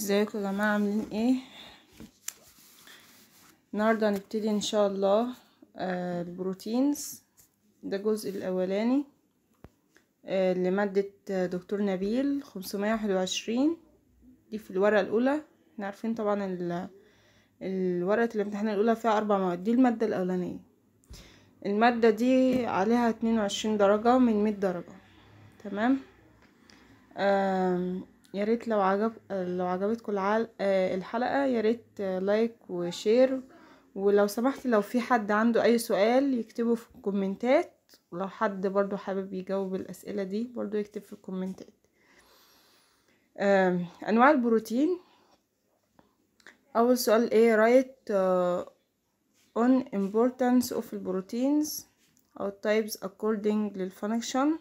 ازيكم يا جماعة عاملين ايه النهاردة هنبتدي ان شاء الله آه البروتينز ده الجزء الاولاني آه لمادة آه، دكتور نبيل خمسمية واحد وعشرين دي في الورقة الاولى احنا عارفين طبعا ال- الورقة الامتحان الاولى فيها اربع مواد دي المادة الاولانية المادة دي عليها اتنين وعشرين درجة من مية درجة تمام آم، يا ريت لو عجب لو عجبتكم العل... آه، الحلقة يا ريت آه، لايك وشير ولو سمحت لو في حد عنده اي سؤال يكتبه في الكومنتات ولو حد برضو حابب يجاوب الاسئلة دي برضو يكتب في الكومنتات آم، انواع البروتين اول سؤال ايه write uh, on importance of البروتينز او types according للفانكشن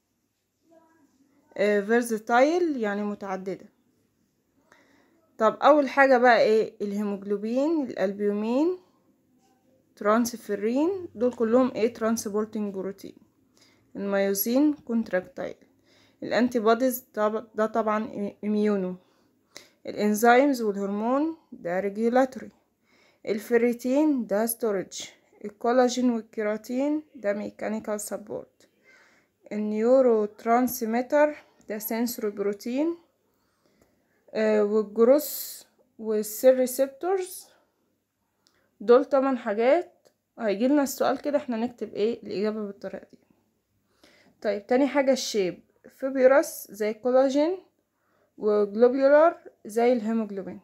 فيرزتايل يعني متعددة طب أول حاجة بقى ايه الهيموجلوبين الألبيومين ترانسفيرين دول كلهم ايه ترانسبورتنج بروتين الميوزين كونتراكتايل الانتي بوديز ده طبعا اميونو الانزيمز والهرمون ده ريجولاتوري الفيريتين ده ستورج الكولاجين والكيراتين ده ميكانيكال سبورت النيورو ترانسميتر ده سنسوري بروتين آه والجروس والسيل ريسبتورز دول تمن حاجات هيجيلنا السؤال كده احنا نكتب ايه الإجابة بالطريقة دي طيب تاني حاجة الشيب فيبيروس زي الكولاجين وجلوبيولار زي الهيموجلوبين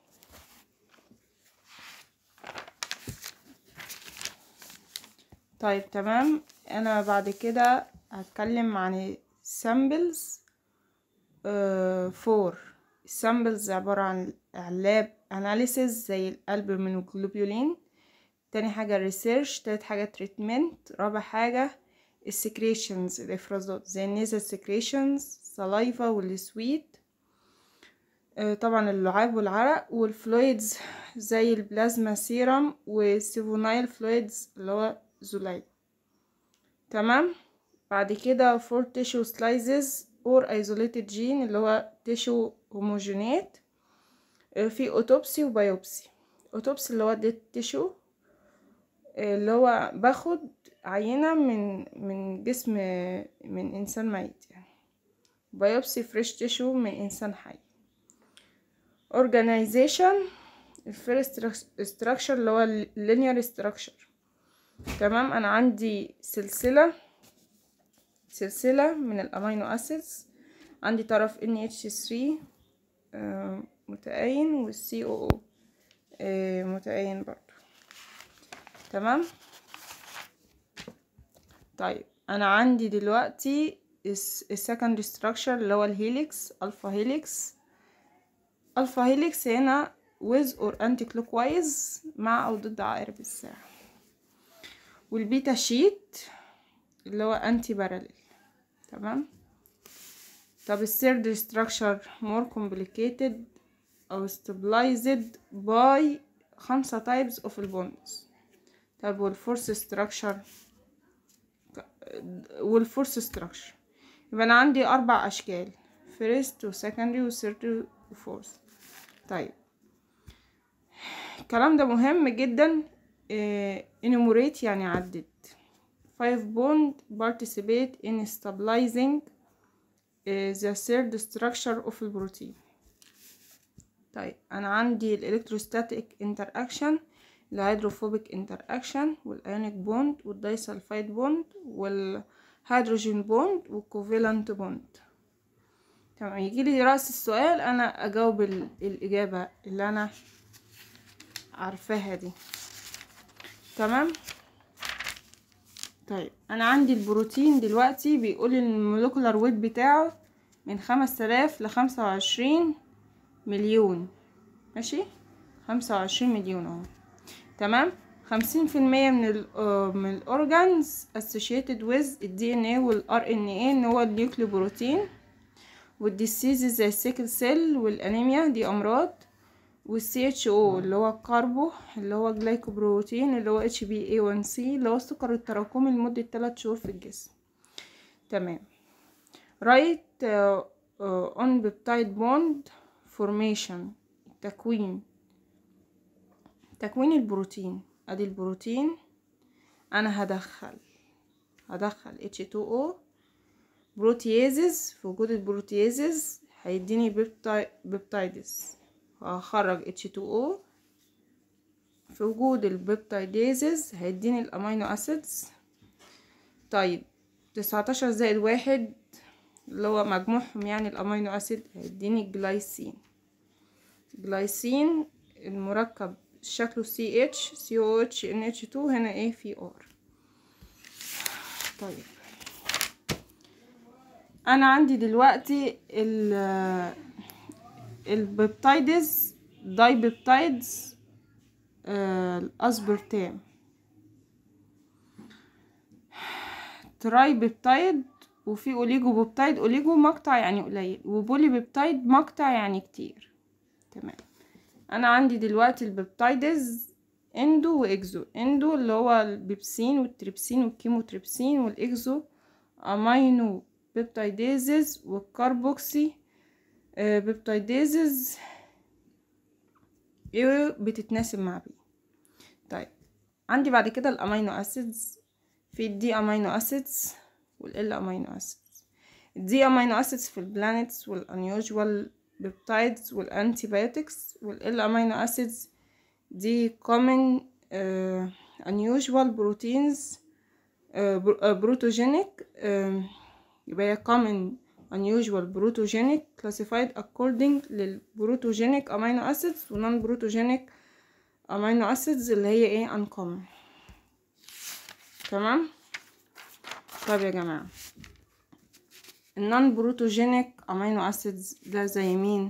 طيب تمام انا بعد كده هتكلم عن samples فور samples عبارة عن لاب analysis زي الالبومين والجلوبيولين تاني حاجة research تالت حاجة treatment رابع حاجة السكريشنز الافرازات زي النيزل سكريشنز saliva والسويت آه، طبعا اللعاب والعرق والفلويدز زي البلازما سيرم والسيفونايل فلويدز اللي هو زوليد تمام بعد كده for tissue slices or isolated gene اللي هو tissue homogenate آه، في اوتوبسي وبيوبسي اوتوبسي اللي هو dead tissue آه، اللي هو باخد عينة من من جسم من انسان ميت يعني بايوبسي فريش تيشو من انسان حي organization الفيرست structure اللي هو linear structure تمام انا عندي سلسلة سلسلة من الامينو اسيدز عندي طرف NH3 آه، متأين والسي او او متأين برضو تمام طيب انا عندي دلوقتي السكندري structure اللي هو الهيليكس الفا هيليكس الفا هيليكس هنا with or anti clockwise مع او ضد عقارب الساعة والبيتا شيت اللي هو انتي باراليل تمام طب الثيرد structure more complicated او stabilized by خمسة types of البونز طب والفورس structure والفورس structure يبقى انا عندي اربع اشكال first و secondary و third و fourth طيب الكلام ده مهم جدا آه، enumerate يعني عدد five bond participate in stabilizing آه، the third structure of البروتين طيب انا عندي الالكتروستاتيك interaction الهيدروفوبيك interaction والايونيك بوند والدايسلفايد بوند والهيدروجين بوند والكوفالنت بوند تمام يجي لي رأس السؤال انا اجاوب ال- الاجابة اللي انا عارفاها دي تمام طيب انا عندي البروتين دلوقتي بيقول المولكولار ويت بتاعه من خمس تلاف لخمسة وعشرين مليون ماشي خمسة وعشرين مليون اهو تمام خمسين في المية من ال آه، من الاورجانز associated with الدي ان ايه والار ان ايه ان هو النيوكليو بروتين والديسيزز زي السيكل سيل والانيميا دي امراض والسي اتش او اللي هو الكاربو اللي هو جلايكوبروتين اللي هو اتش بي اي 1 سي اللي هو السكر التراكمي لمدة 3 شهور في الجسم تمام رايت اون بيبتايد بوند فورميشن التكوين تكوين البروتين ادي البروتين انا هدخل هدخل H2O بروتيازز في وجود البروتيازز هيديني بيبتاي بيبتايدز وهخرج H2O في وجود البيبتايدازز هيديني الامينو اسيدز طيب تسعتاشر زائد واحد اللي هو مجموعهم يعني الامينو اسيد هيديني الجلايسين جلايسين المركب شكله سي اتش سي او اتش ان اتش 2 هنا ايه في ار طيب انا عندي دلوقتي ال البيبتايدز داي بيبتايدز آه الاسبرتام تراي بيبتايد وفي اوليجو بيبتايد اوليجو مقطع يعني قليل وبولي بيبتايد مقطع يعني كتير تمام انا عندي دلوقتي البيبتايدز اندو واكزو اندو اللي هو البيبسين والتريبسين والكيموتريبسين والاكزو امينو بيبتايديزز والكاربوكسي آه بيبتايديزز ايه بتتناسب مع بي طيب عندي بعد كده الامينو اسيدز في الدي امينو اسيدز والال امينو اسيدز الدي امينو اسيدز في البلانيتس والانيوجوال بيبتايدز والانتيبيوتكس والال امينو اسيدز دي common uh, unusual proteins uh, protogenic uh, يبقى هي common unusual protogenic classified according للبروتوجينيك amino acids و non protogenic amino acids اللي هي ايه uncommon تمام طيب يا جماعة النون بروتوجينيك امينو اسيدز ده زي مين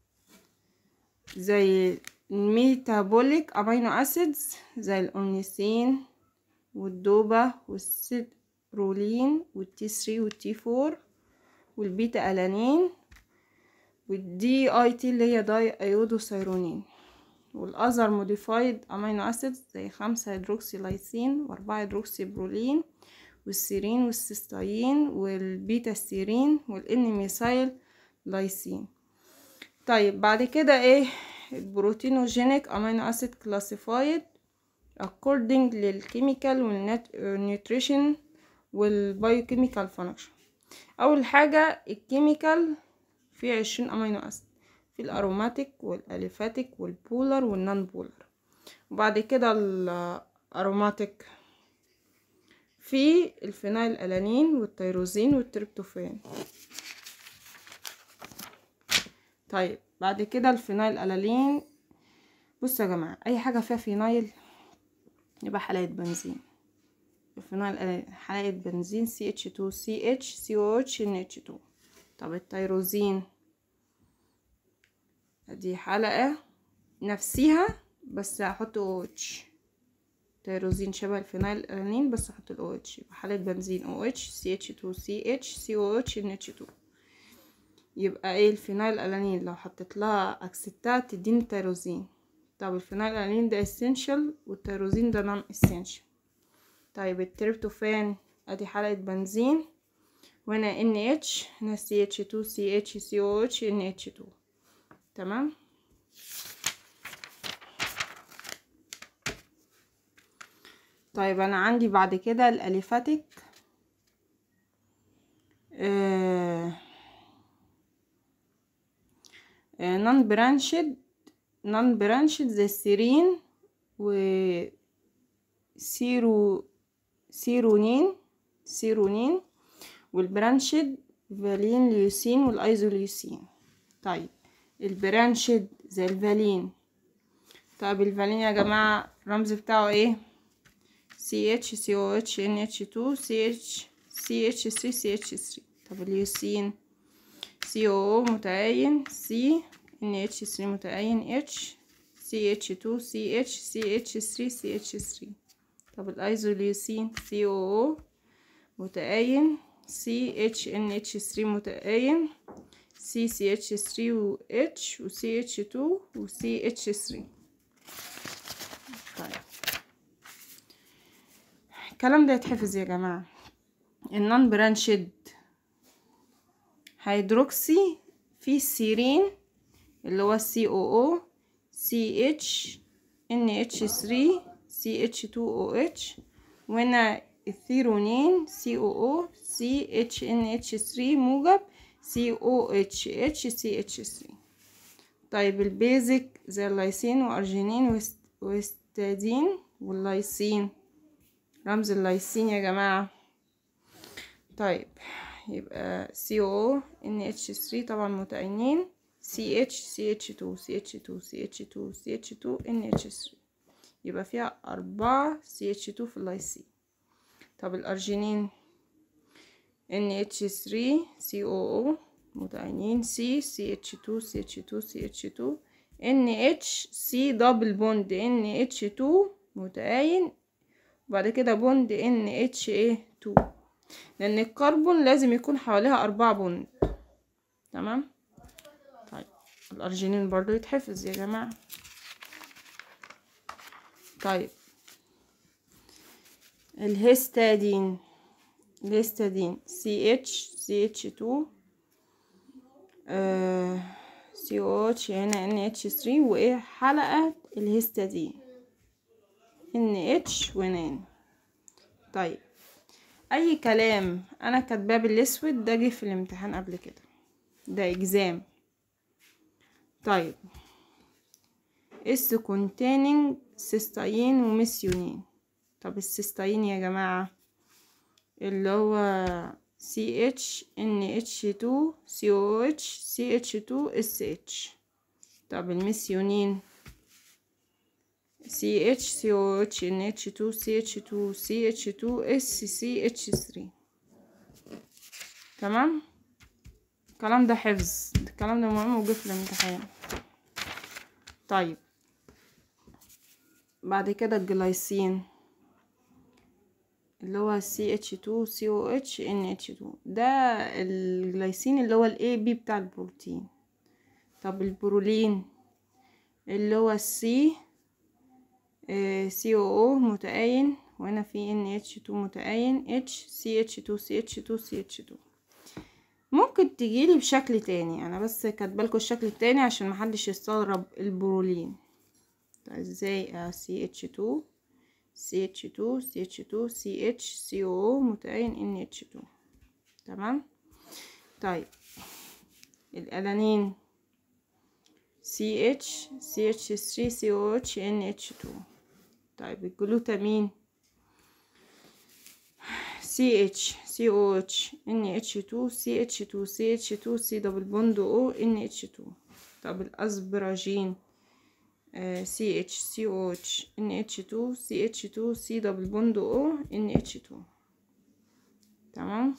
زي الميتابوليك امينو اسيدز زي الاورنيثين والدوبا والسيترولين والتي 3 والتي 4 والبيتا الانين والدي اي تي اللي هي داي ايودوسيرونين والاذر موديفايد امينو اسيدز زي خمسة هيدروكسي لايسين واربعة هيدروكسي برولين والسيرين والسيستاين والبيتا سيرين والان ميثايل لايسين طيب بعد كده ايه البروتينوجينيك امينو اسيد كلاسيفايد according للكيميكال والنيوتريشن والبايوكيميكال فانكشن اول حاجه الكيميكال فيه عشرين امينو اسيد في الاروماتيك والاليفاتيك والبولر والنون بولر وبعد كده الاروماتيك في الفينايل الانين والتيروزين والتريبتوفان طيب بعد كده الفينايل الانين بصوا يا جماعه اي حاجه فيها فينايل يبقى حلقه بنزين الفينايل حلقه بنزين CH2 CH COH NH2 طب التيروزين دي حلقه نفسها بس هحط OH تيروزين شبه الفينايل الانين بس احط ال OH يبقى حالة بنزين OH CH2 CH COH NH2 يبقى ايه الفينايل الانين لو حطيت لها اكسيتات تديني تيروزين طب الفينايل الانين ده essential والتيروزين ده non essential طيب التريبتوفان ادي حلقة بنزين وهنا NH هنا CH2 CH COH NH2 تمام طيب انا عندي بعد كده الاليفاتيك نون برانشد نون برانشد زي السيرين و سيرو سيرونين سيرونين والبرانشد فالين ليوسين والايزوليوسين طيب البرانشد زي الفالين طيب الفالين يا جماعة الرمز بتاعه ايه CH COH NH2 CH CH3 CH3 طب اليوسين COO متعين C NH3 متعين H CH2 CH CH3 CH3 طب الايزوليوسين COO متعين CHNH3 متعين CCH3 و H و CH2 و CH3 طيب الكلام ده يتحفظ يا جماعة النون برانشد هيدروكسي في السيرين اللي هو سي او او سي اتش ان اتش 3 سي اتش 2 او اتش وهنا الثيرونين سي او او سي اتش ان اتش 3 موجب سي او اتش اتش سي اتش 3 طيب البيزك زي اللايسين وارجينين وستادين واللايسين رمز اللايسين يا جماعة طيب يبقى سي او ان اتش 3 طبعا متأينين سي اتش سي اتش 2 سي اتش 2 سي اتش 2 سي اتش 2 ان اتش 3 يبقى فيها أربعة سي اتش 2 في اللايسين طب الأرجينين ان اتش 3 سي او او متعينين سي سي اتش 2 سي اتش 2 سي اتش 2 ان اتش سي دبل بوند ان اتش 2 متعين وبعد كده بوند ان اتش ايه 2 لان الكربون لازم يكون حواليها أربعة بوند تمام طيب الارجينين برضو يتحفظ يا جماعة طيب الهيستادين الهيستادين سي اتش سي اتش 2 سي او اتش هنا ان اتش 3 وايه حلقة الهيستادين ان اتش ونان طيب اي كلام انا كاتباه بالاسود ده جه في الامتحان قبل كده ده اجزام طيب اس containing سيستاين وميثيونين طب السيستاين يا جماعة اللي هو سي اتش ان اتش 2 سي او اتش سي اتش 2 اس اتش طب الميثيونين سي اتش سي او اتش ان اتش 2 سي اتش 2 سي اتش 2 اس سي اتش 3 تمام الكلام ده حفظ الكلام ده مهم وجه في الامتحان طيب بعد كده الجلايسين اللي هو سي اتش 2 سي او اتش ان اتش 2 ده الجلايسين اللي هو الاي بي بتاع البروتين طب البرولين اللي هو السي سي او او متأين وهنا في ان اتش 2 متأين اتش سي اتش 2 سي اتش 2 سي اتش 2 ممكن تجيلي بشكل تاني انا بس كاتبالكوا الشكل التاني عشان محدش يستغرب البرولين طيب ازاي سي اتش 2 سي اتش 2 سي اتش 2 سي اتش سي او متأين ان اتش 2 تمام طيب الالانين سي اتش سي اتش 3 سي او اتش ان اتش 2 طيب الجلوتامين سي اتش سي او اتش ان اتش 2 سي اتش 2 سي اتش 2 سي دبل بوند او ان اتش 2 طب الاسبراجين سي اتش سي او اتش ان اتش 2 سي اتش 2 سي دبل بوند او ان اتش 2 تمام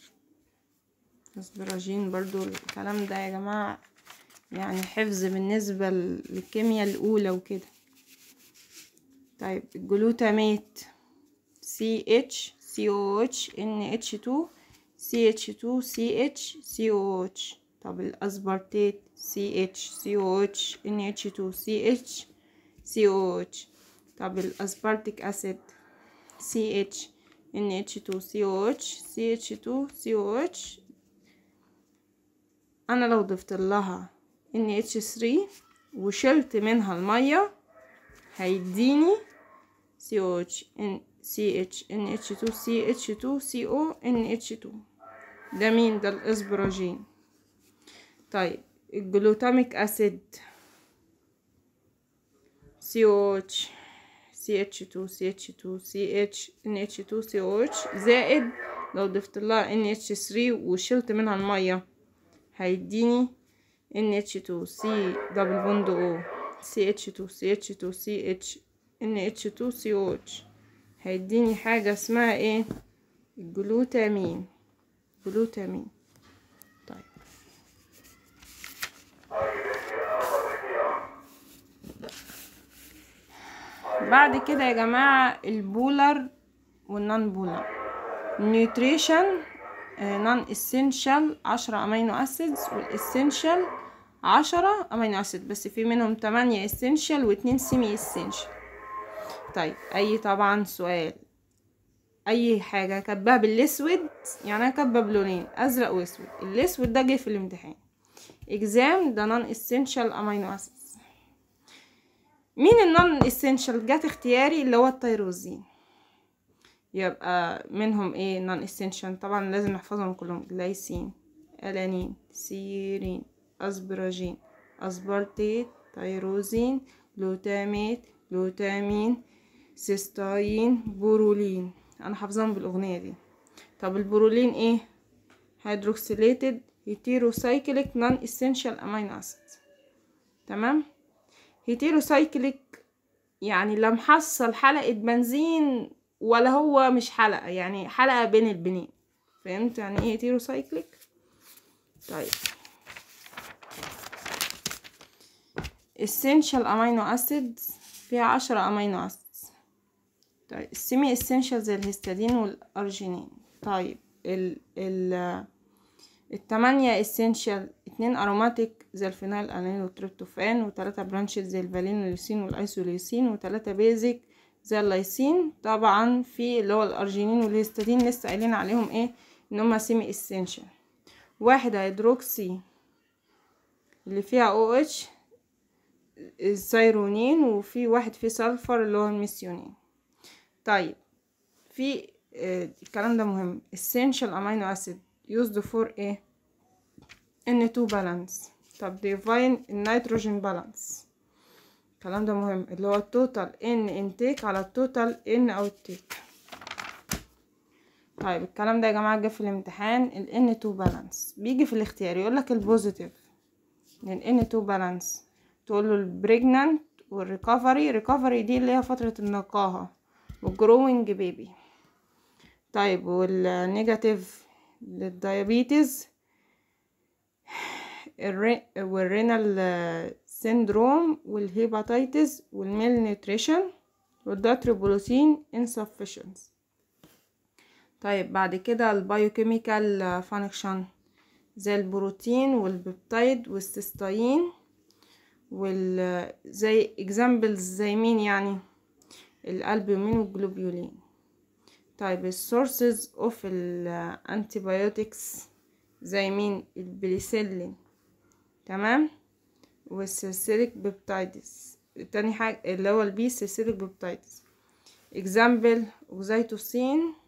اسبراجين برضو الكلام ده يا جماعة يعني حفظ بالنسبة للكيمياء الأولى وكده طيب الجلوتاميت سي اتش سي او اتش ان اتش 2 سي اتش 2 سي اتش سي او اتش طب الاسبرتيت سي اتش سي او اتش ان اتش 2 سي اتش سي او اتش طب الاسبارتيك اسيد سي اتش ان اتش 2 سي او اتش سي اتش 2 سي او اتش انا لو ضفت لها ان اتش 3 وشلت منها الميه هيديني سي او اتش ان سي اتش ان اتش 2 سي اتش 2 سي او ان اتش 2 ده مين ده الاسبراجين طيب الجلوتاميك اسيد سي او اتش سي اتش 2 سي اتش 2 سي اتش ان اتش 2 سي او اتش زائد لو ضفت لها ان اتش 3 وشلت منها الميه هيديني ان اتش 2 سي دبل بوند او سي اتش 2 سي اتش 2 سي اتش ان اتش 2 سي او اتش هيديني حاجه اسمها ايه الجلوتامين جلوتامين طيب بعد كده يا جماعة البولر والنون بولر النيوتريشن نون اسينشال عشرة امينو اسيدز والاسينشال عشرة امينو اسيد بس في منهم تمانية اسينشال واتنين سيمي اسينشال طيب اي طبعا سؤال اي حاجة كاتباها بالاسود يعني انا كاتبة بلونين ازرق واسود الاسود ده جه في الامتحان exam the non essential amino acids مين النون essential جات اختياري اللي هو التيروزين يبقى منهم ايه نون essential طبعا لازم نحفظهم كلهم جلايسين الانين سيرين اسبراجين اسبرتيت تيروزين جلوتاميت جلوتامين سيستاين بورولين انا حافظاهم بالاغنيه دي طب البرولين ايه هيدروكسيليتد هيتيروسايكليك نون اسينشال امينو اسيد تمام هيتيروسايكليك يعني لا محصل حلقه بنزين ولا هو مش حلقه يعني حلقه بين البنين فهمت يعني ايه هيتيروسايكليك طيب essential amino acids فيها عشرة امينو acids طيب السيمي اسينشال زي الهستidine والارجينين طيب ال ال التمانية اسينشال اتنين اروماتيك زي الفينال الانين والتريبتوفان وتلاتة برانشز زي الفالين والليسين والايسوليسين وتلاتة بيزك زي اللايسين طبعا في اللي هو الارجينين والهستidine لسه قايلين عليهم ايه ان هما سيمي اسينشال واحد هيدروكسي اللي فيها او اتش السيرونين وفي واحد فيه سلفر اللي هو الميثيونين طيب في آه الكلام ده مهم essential amino acid used for ايه N2 balance طب define النيتروجين balance الكلام ده مهم اللي هو التوتال N intake على التوتال N outtake طيب الكلام ده يا جماعة جه في الامتحان ال N2 balance بيجي في الاختيار يقولك البوزيتيف ال N2 balance تقول له البريجنانت والريكفري ريكفري دي اللي هي فترة النقاهة والجروينج بيبي طيب والنيجاتيف للديابيتز والرينال سيندروم والهيباتيتس والميل نيوتريشن والداتريبولوسين insufficiency طيب بعد كده البايوكيميكال فانكشن زي البروتين والبيبتايد والسيستاين وال زي examples زي مين يعني الالبومين والجلوبيولين طيب السورسز اوف الانتيبيوتكس زي مين البليسيلين تمام والسلسلك بيبتايدس تاني حاجة اللي هو البي سلسلك بيبتايدس example اوكزيتوسين